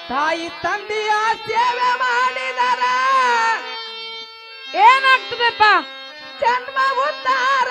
ತಾಯಿ ತಂದೆಯ ಸೇವೆ ಮಾಡಿದರ ಏನಾಗ್ತದಪ್ಪ ಜನ್ಮ ಉದ್ಧಾರ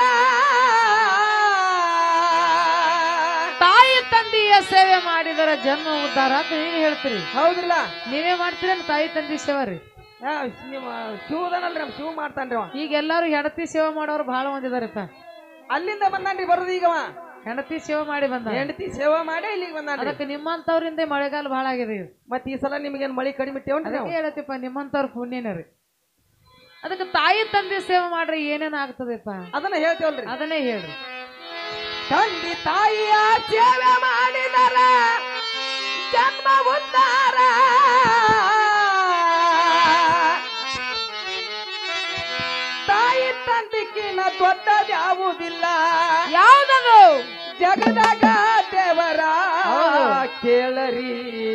ತಾಯಿ ತಂದೆಯ ಸೇವೆ ಮಾಡಿದರ ಜನ್ಮ ಉದ್ಧಾರ ಅಂತ ನೀವ್ ಹೇಳ್ತೀರಿ ಹೌದಿಲ್ಲ ನೀವೇ ಮಾಡ್ತೀರೇನ್ ತಾಯಿ ತಂದೆ ಸೇವೆ ರೀ ಆ, ನಿಮ್ಮ ಶಿವದನಲ್ರಿ ನಮ್ ಶಿವ ಮಾಡ್ತಾನ್ರಿ ಅವ ಈಗ ಎಲ್ಲಾರು ಹೆಂಡತಿ ಸೇವೆ ಮಾಡೋರು ಬಹಳ ಮಂದಿ ಇದಾರಪ್ಪ ಅಲ್ಲಿಂದ ಬಂದಾನ್ರಿ ಬರೋದು ಈಗ ಅವ ಹೆಂಡತಿ ಸೇವೆ ಮಾಡಿ ಬಂದ ಹೆಂಡತಿ ಸೇವೆ ಮಾಡಿ ಇಲ್ಲಿಗೆ ಬಂದಾನ್ರಿ ಅದಕ್ಕೆ ನಿಮ್ಮಂತವ್ರಿಂದ ಮಳೆಗಾಲ ಬಹಳ ಆಗಿದೆ ಈಗ. ಮತ್ ಈ ಸಲ ನಿಮ್ಗೇನ್ ಮಳಿ ಕಡಿಮೆ ಇಟ್ಟೇವನ್ರಿ ನಾವು ಅದಕ್ಕೆ ಹೇಳತ್ತಿಪ್ಪ ನಿಮ್ಮಂತವ್ರ ಪುಣ್ಯನ ರೀ ಅದಕ್ಕೆ ತಾಯಿ ತಂದೆ ಸೇವೆ ಮಾಡ್ರಿ ಏನೇನ್ ಆಗ್ತದಪ್ಪ ಅದನ್ನ ಹೇಳ್ತೇವಲ್ರಿ ಅದನ್ನೇ ಹೇಳ್ರಿ ತಂದೆ ತಾಯಿಯ ಸೇವೆ ಮಾಡಿದರ ಜನ್ಮ ಉದ್ಧಾರ ತಾಯಿ ತಂದಿಕ್ಕಿನ ದೊಡ್ಡದ್ಯಾವುದಿಲ್ಲ ಯಾವ್ದದು ಜಗದಾಗ ದೇವರ ಹೌದು. ಕೇಳರಿ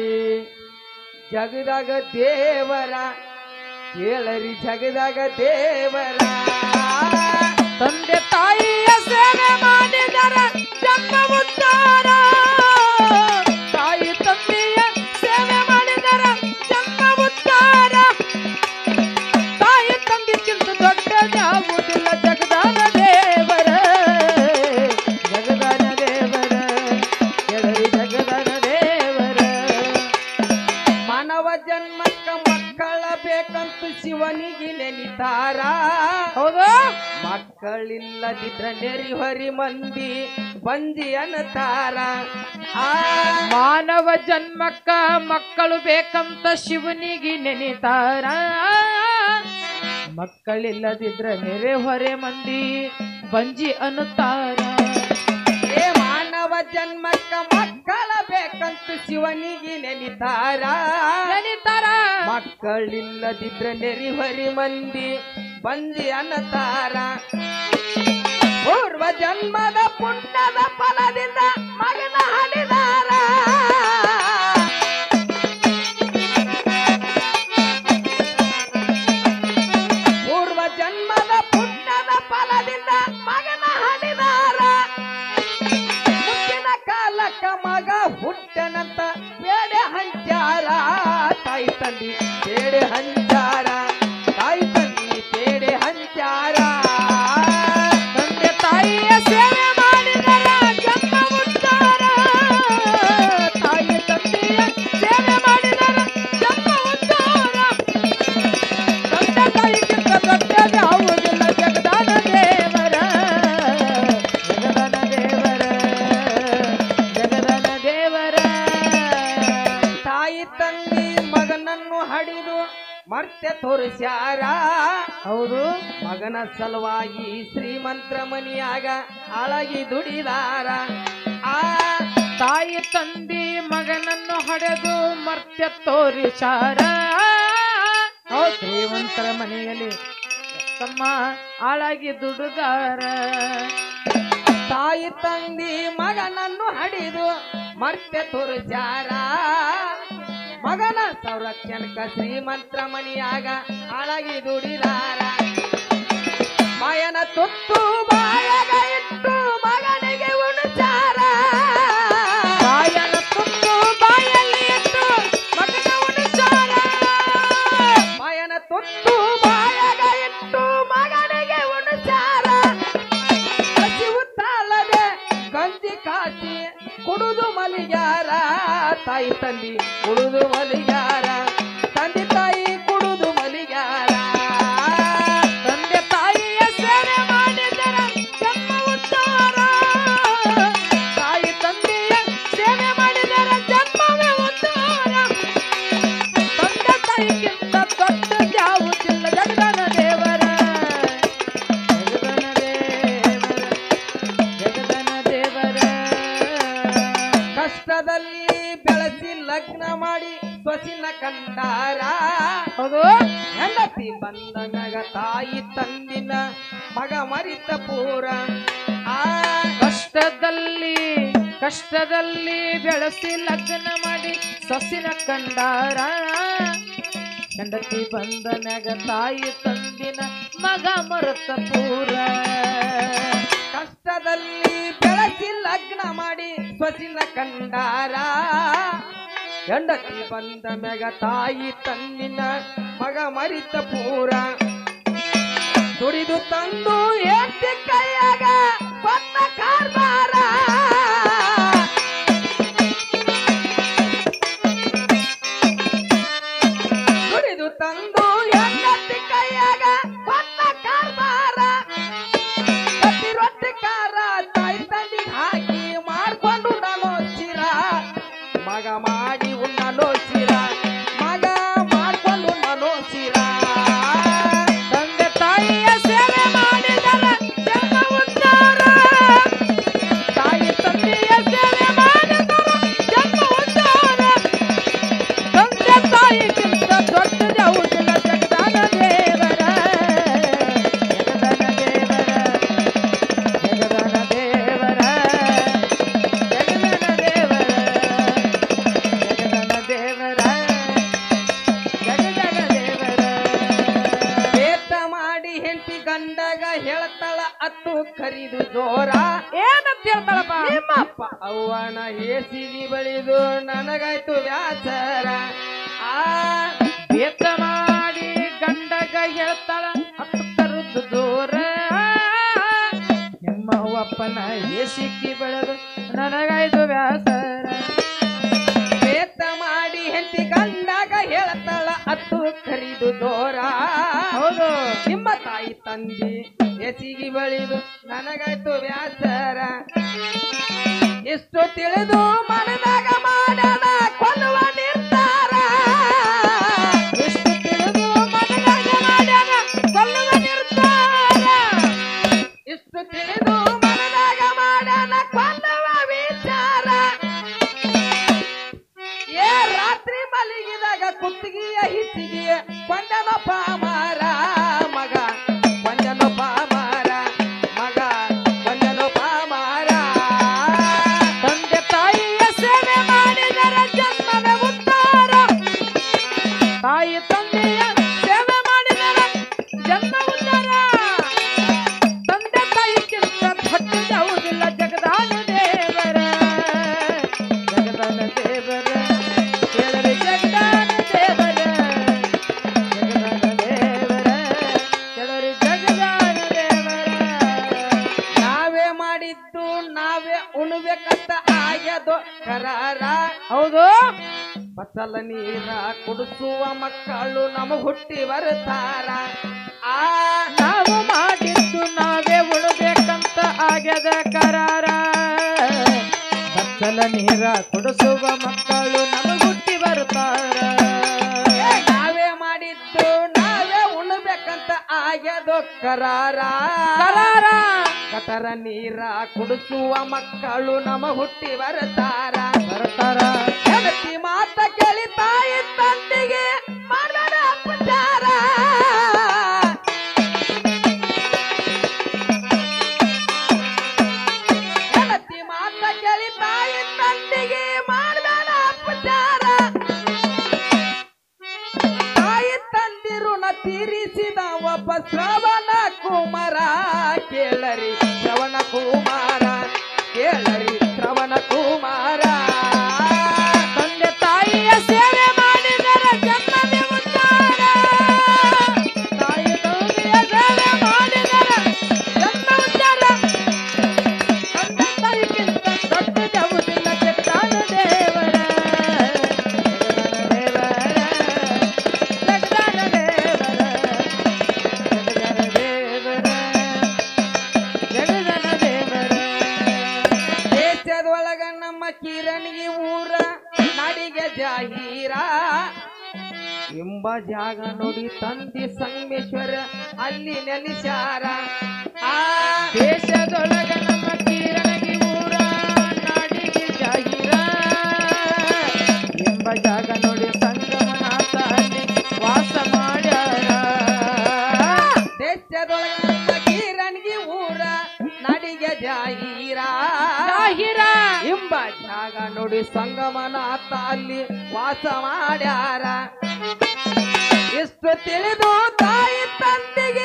ಜಗದಾಗ ದೇವರ ಕೇಳರಿ ಜಗದಾಗ ದೇವರ ತಂದೆ ತಾಯಿಯ ಸೇವೆ ಮಾಡಿದರ ಜನ್ಮ ಉದ್ಧಾರ ತಾಯಿ ತಂದೆಯ ಸೇವೆ ಮಾಡಿದರ ಜನ್ಮ ಉದ್ಧಾರ ತಾಯಿ ತಂದೆಕ್ಕಿಂತ ದೊಡ್ಡದ್ಯಾವುದಿಲ್ಲ ಜಗದಾನ ದೇವರ ಜಗದಾನ ದೇವರ ಕೆಳರಿ ಜಗದಾನ ದೇವರ ಮಾನವ ಜನ್ಮಕ್ಕ ಮಕ್ಕಳ ಬೇಕಂತ ಶಿವನಿಗೆ ನೆನಿತಾರ ಹೌದು ಮಕ್ಕಳಿಲ್ಲದಿದ್ರ ನೆರಿ ಹೊರಿ ಮಂದಿ ಬಂದಿ ಅನ್ನತಾರ ಆ ಮಾನವ ಜನ್ಮಕ್ಕ ಮಕ್ಕಳು ಬೇಕಂತ ಶಿವನಿಗೆ ನೆನಿತಾರ ಮಕ್ಕಳಿಲ್ಲದಿದ್ರ ನೆರೆ ಹೊರೆ ಮಂದಿ ಬಂಜಿ ಅನ್ನುತ್ತಾರ ಏ ಮಾನವ ಜನ್ಮಕ್ಕ ಮಕ್ಕಳ ಬೇಕಂತ ಶಿವನಿಗೆ ನೆನಿತಾರ ನೆನಿತಾರ ಮಕ್ಕಳಿಲ್ಲದಿದ್ರ ನೆರಿ ಹೊರಿ ಮಂದಿ ಬಂದಿ ಅನ್ನತಾರ ಪೂರ್ವ ಜನ್ಮದ ಪುಣ್ಯದ ಫಲದಿಂದ ಮಗನ ಹಡಿದಾರ ಪೂರ್ವ ಜನ್ಮದ ಪುಣ್ಯದ ಫಲದಿಂದ ಮಗನ ಹಡಿದಾರ ಮುಂದಿನ ಕಾಲಕ್ಕ ಮಗ ಹುಟ್ಟನಂತ ಬೇಡೆ ಹಂಚಾರ ತಾಯಿ ತಂದಿ ಬೇಡೆ ಹಂಚಾರ ತಾಯಿ ತಂದಿ ಬೇಡೆ ಹಂಚಾರ ತಂದೆ ತಾಯಿಯ ಸೇವೆ ಮಾಡಿದರ ಜನ್ಮ ಉದ್ಧಾರ ತಾಯಿ ತಂದೆಯ ಸೇವೆ ಮಾಡಿದರ ಜನ್ಮ ಉದ್ಧಾರ ತಂದೆ ತಾಯಿಗಿಂತ ದೊಡ್ಡದ್ಯಾವುದಿಲ್ಲ ಜಗದಾನ ದೇವರ ಜಗದಾನ ದೇವರ ಜಗದಾನ ದೇವರ ತಾಯಿ ತಂದಿ ಮಗನನ್ನು ಹಡಿದು ಮರ್ತ್ಯ ತೋರಿಸ್ಯಾರ ಹೌದು ಮಗನ ಸಲುವಾಗಿ ಶ್ರೀಮಂತ್ರ ಮನಿಯಾಗ ಅಳಗಿ ದುಡಿದಾರ ಆ ತಾಯಿ ತಂದಿ ಮಗನನ್ನು ಹಡೆದು ಮರ್ತ್ಯ ತೋರಿಸಾರ ಹೌದ್ ಶ್ರೀಮಂತರ ಮನೆಯಲ್ಲಿ ತಮ್ಮ ಆಳಾಗಿ ದುಡುಗಾರ ತಾಯಿ ತಂದಿ ಮಗನನ್ನು ಹಡಿದು ಮರ್ತ್ಯ ತೋರಿಸ್ಯಾರ ಮಗನ ಸಂರಕ್ಷಣಕ ಶ್ರೀಮಂತ್ರ ಮನಿಯಾಗ ಅಳಗಿ ದುಡಿದಾರ ಮಯನ ತುತ್ತು ಬಾಯಗ ಇಟ್ಟು ಮಗನಿಗೆ ಉಣಚಾರ ಬಾಯನ ತುತ್ತು ಬಾಯಲ್ಲಿ ಇಟ್ಟು ಮಗನ ಉಣಿಸಾರ ಮಯನ ತುತ್ತು ಬಾಯಗ ಇಟ್ಟು ಮಗನಿಗೆ ಉಣಚಾರ ಹಸಿವು ತಾಳದೆ ಗಂಜಿ ಕಾಸಿ ಕುಡುದು ಮಲಿಗ್ಯಾರ ತಾಯಿ ತಂದಿ ಕುಡುದು ಮಲಿಗ್ಯಾರ ತಂದೆ ತಾಯಿ ಕುಡುದು ಮಲಿಗ್ಯಾರ ತಂದೆ ತಾಯಿಯ ಸೇವೆ ಮಾಡಿದರ ಜನ್ಮ ಉದ್ಧಾರ ತಾಯಿ ತಂದೆಯ ಸೇವೆ ಮಾಡಿದರ ಜನ್ಮವೇ ಉದ್ಧಾರ ತಂದೆ ತಾಯಿಗಿಂತ ದೊಡ್ಡ ಯಾವುದಿಲ್ಲ ಜಗದನ ದೇವರ ಜಗದನ ದೇವರ ಜಗದನ ದೇವರ ಕಷ್ಟದಲ್ಲಿ ಬೆಳೆಸಿ ಲಗ್ನ ಮಾಡಿ ಸೊಸಿನ ಕಂಡಾರ ಹೌದು ಹೆಂಡತಿ ಬಂದ ಮ್ಯಾಗ ತಾಯಿ ತಂದಿನ ಮಗ ಮರಿತ ಪೂರ ಆ ಕಷ್ಟದಲ್ಲಿ ಕಷ್ಟದಲ್ಲಿ ಬೆಳೆಸಿ ಲಗ್ನ ಮಾಡಿ ಸೊಸಿನ ಕಂಡಾರ ಹೆಂಡತಿ ಬಂದ ಮ್ಯಾಗ ತಾಯಿ ತಂದಿನ ಮಗ ಮರುತ ಪೂರ ಕಷ್ಟದಲ್ಲಿ ಬೆಳೆಸಿ ಲಗ್ನ ಮಾಡಿ ಸೊಸಿನ ಕಂಡಾರ ಹೆಂಡತಿ ಬಂದ ಮ್ಯಾಗ ತಾಯಿ ತನ್ನಿನ ಮಗ ಮರಿತ ಪೂರ ದುಡಿದು ತಂದು ಎತ್ತಿ ಕೈಯಾಗ ಕೊಟ್ಟ ಕಾರ್ಬಾರ ದುಡಿದು ತಂದು ಹೆಂಡತಿ ಕೈಯಾಗ ಕೊಟ್ಟ ಕಾರ್ಬಾರ ಕಟ್ಟಿ ರೊಟ್ಟಿ ಕಾರ ತಾಯಿ ತಂದಿ ಹಾಕಿ ಮಾಡ್ಕೊಂಡು ಉಣ್ಣಲು ಸಿರ ಮಗ ಮಾಡಿ ಉಣ್ಣಲು ಸಿರ ಮಗ ಮಾಡ್ಕೊಂಡು ಉಣ್ಣಲು ಸಿರ ತಂದೆ ತಾಯಿಯ ಸೇವೆ ಮಾಡಿದರ ಜನ್ಮ ಉದ್ಧಾರ ತಾಯಿ ತಂದೆಯ ಸೇವೆ ಮಾಡಿದರ ಜನ್ಮ ಉದ್ಧಾರ ತಂದೆ ತಾಯಿಗಿಂತ ದೊಡ್ಡದ ಯಾವುದಿಲ್ಲ ಜಗದಾನ ದೇವರ ಜಗದಾನ ದೇವರ ಜಗದಾನ ದೇವರ ಜಗದಾನ ದೇವರ ಜಗದಾನ ದೇವರ ಜಗದಾನ ದೇವರ ಬೇತ ಮಾಡಿ ಹೆಂಡತಿ ಗಂಡಗ ಹೇಳ್ತಾಳ ಅತ್ತು ಖರೀದು ಜೋರ ಏನಂತ ಹೇಳ್ತಾಳಪ್ಪ ನಿಮ್ಮಪ್ಪ ಅವ್ವನ ಹೇಸಿಗೆ ಬಳಿದು ನನಗಾಯ್ತು ವ್ಯಾಸರ ಆ ಬೇತ ಮಾಡಿ ಗಂಡಗ ಹೇಳ್ತಾಳ ಹತ್ತು ತರುದು ದೂರ ನಿಮ್ಮ ಅಪ್ಪನ ಏಸಿಕ್ಕಿ ಬೆಳೆದು ನನಗಾಯ್ತು ವ್ಯಾಸರ ಬೇತ ಮಾಡಿ ಹೆಂಡತಿ ಗಂಡಗ ಹೇಳ್ತಾಳ ಅತ್ತು ಖರೀದು ಜೋರ ಹೌದು ನಿಮ್ಮ ತಾಯಿ ತಂದಿ ಎಸಿಗೆ ಬಳಿದು ನನಗಾಯ್ತು ವ್ಯಾಸರ ಇಷ್ಟು ತಿಳಿದು ಮನದಾಗ ಮಾಡೋಣ ಕೊಲ್ಲುವ ನಿರ್ಧಾರ ಎಷ್ಟು ತಿಳಿದು ಮನದಾಗ ಮಾಡ್ಯಾನ ಕೊಲ್ಲುವ ನಿರ್ಧಾರ ಇಷ್ಟು ತಿಳಿದು ಮನದಾಗ ಮಾಡೋಣ ಕೊಲ್ಲುವ ವಿಚಾರ ಏ ರಾತ್ರಿ ಮಲಗಿದಾಗ ಕುತ್ತಿಗೆಯ ಹಿಚ್ಚಿಗೆಯ ಕೊಂಡನ ಪಾಮಾರ ಮಗ ಕೊಂಡನ ಪಾಮಾರ ಮಗ ಕೊಂಡನ ಪಾಮಾರ ತಂದೆ ತಾಯಿಯ ಸೇವೆ ಮಾಡಿದರ ಜನ್ಮದ ಉದ್ಧಾರ ತಾಯಿ ತಂದೆಯ ಸೇವೆ ಮಾಡಿದರ ಜನ್ಮ ಉದ್ಧಾರ ತಂದೆ ತಾಯಿಗಿಂತ ದೊಡ್ಡ ಯಾವುದಿಲ್ಲ ಜಗದಾನ ದೇವರ ಜಗದಾನ ದೇವರ ಕೇಳಲಿ ಜಗದಾನ ದೇವರ ಜಗದಾನ ದೇವರ ಕೇಳಲಿ ಜಗದಾನ ದೇವರ ನಾವೇ ಮಾಡಿದ್ದು ನಾವೇ ಉಣ್ಬೇಕಂತ ಆಗ್ಯದೋ ಕರಾರ ಹೌದು ಫಸಲ ನೀರ ಕುಡಿಸುವ ಮಕ್ಕಳು ನಮಗ್ ಹುಟ್ಟಿ ಬರ್ತಾರ ಆ ನಾವು ಮಾಡಿದ್ದು ನಾವೇ ಉಳಬೇಕಂತ ಆಗ್ಯದ ಕರಾರ ಬತ್ತಲ ನೀರ ಕುಡಿಸುವ ಮಕ್ಕಳು ನಮಗುಟ್ಟಿ ಬರ್ತಾರ ಏ, ನಾವೇ ಮಾಡಿದ್ದು ನಾವೇ ಉಣ್ಬೇಕಂತ ಆಗ್ಯದೋ ಕರಾರ ಕರಾರ ಕಟರ ನೀರ ಕುಡಿಸುವ ಮಕ್ಕಳು ನಮ ಹುಟ್ಟಿ ಬರ್ತಾರ ಬರ್ತಾರ ಹೆಂಡತಿ ಮಾತ ಕೇಳಿ ತಾಯಿ ತಂದೆಗೆ ಮಾಡಬೇಡ ಅಪಚಾರ ಹೆಂಡತಿ ಮಾತ ಕೇಳಿ ತಾಯಿ ತಂದೆಗೆ ಮಾಡಬೇಡ ಅಪಚಾರ ತಾಯಿ ತಂದಿ ಋಣ ತೀರಿಸಿದ ಒಬ್ಬ ಶ್ರವಣ ಕುಮಾರ ಕೇಳರಿ ಶ್ರವಣ ಕುಮಾರ ಕೇಳರಿ ಶ್ರವಣ ಕುಮಾರ ತಂದೆ ತಾಯಿಯ ಸೇವೆ ಮಾಡಿದರ ಜನ್ಮವೇ ಉದ್ಧಾರ ತಾಯಿ ತಂದೆಯ ಸೇವೆ ಮಾಡಿದರ ಜನ್ಮ ಉದ್ಧಾರ ತಂದೆ ತಾಯಿಗಿಂತ ದೊಡ್ಡದವುದಿಲ್ಲ ಜಗದಾನ ದೇವರ ಜಗದಾನ ದೇವರ ಜಗದಾನ ದೇವರ ಜಗದಾನ ದೇವರ ಜಗದಾನ ದೇವರ ದೇಶದೊಳಗ ನಮ್ಮ ಕಿರಣಿಗೆ ಊರ ನಡಿಗೆ ಜಾಹೀರ ಎಂಬ ಜಾಗ ನೋಡಿ ತಂದಿ ಸಂಗಮೇಶ್ವರ ಅಲ್ಲಿ ನೆಲೆಸಾರ ಆ ದೇಶದೊಳಗ ನಮ್ಮ ಕಿರಣಗಿ ಊರ ನಾಡಿಗೆ ಜಾಹೀರ ಎಂಬ ಜಾಗ ನೋಡಿ ಸಂಗಮನಾಥ ಅಲ್ಲಿ ವಾಸ ಮಾಡ್ಯಾರ ದೇಶದೊಳಗ ನಮ್ಮ ಕಿರಣಿಗೆ ಊರ ನಡಿಗೆ ಜಾಹೀರ ಜಾಹೀರ ಎಂಬ ಜಾಗ ನೋಡಿ ಸಂಗಮನಾಥ ಅಲ್ಲಿ ವಾಸ ಮಾಡ್ಯಾರ ಇಷ್ಟು ತಿಳಿದು ತಾಯಿ ತಂದೆಗೆ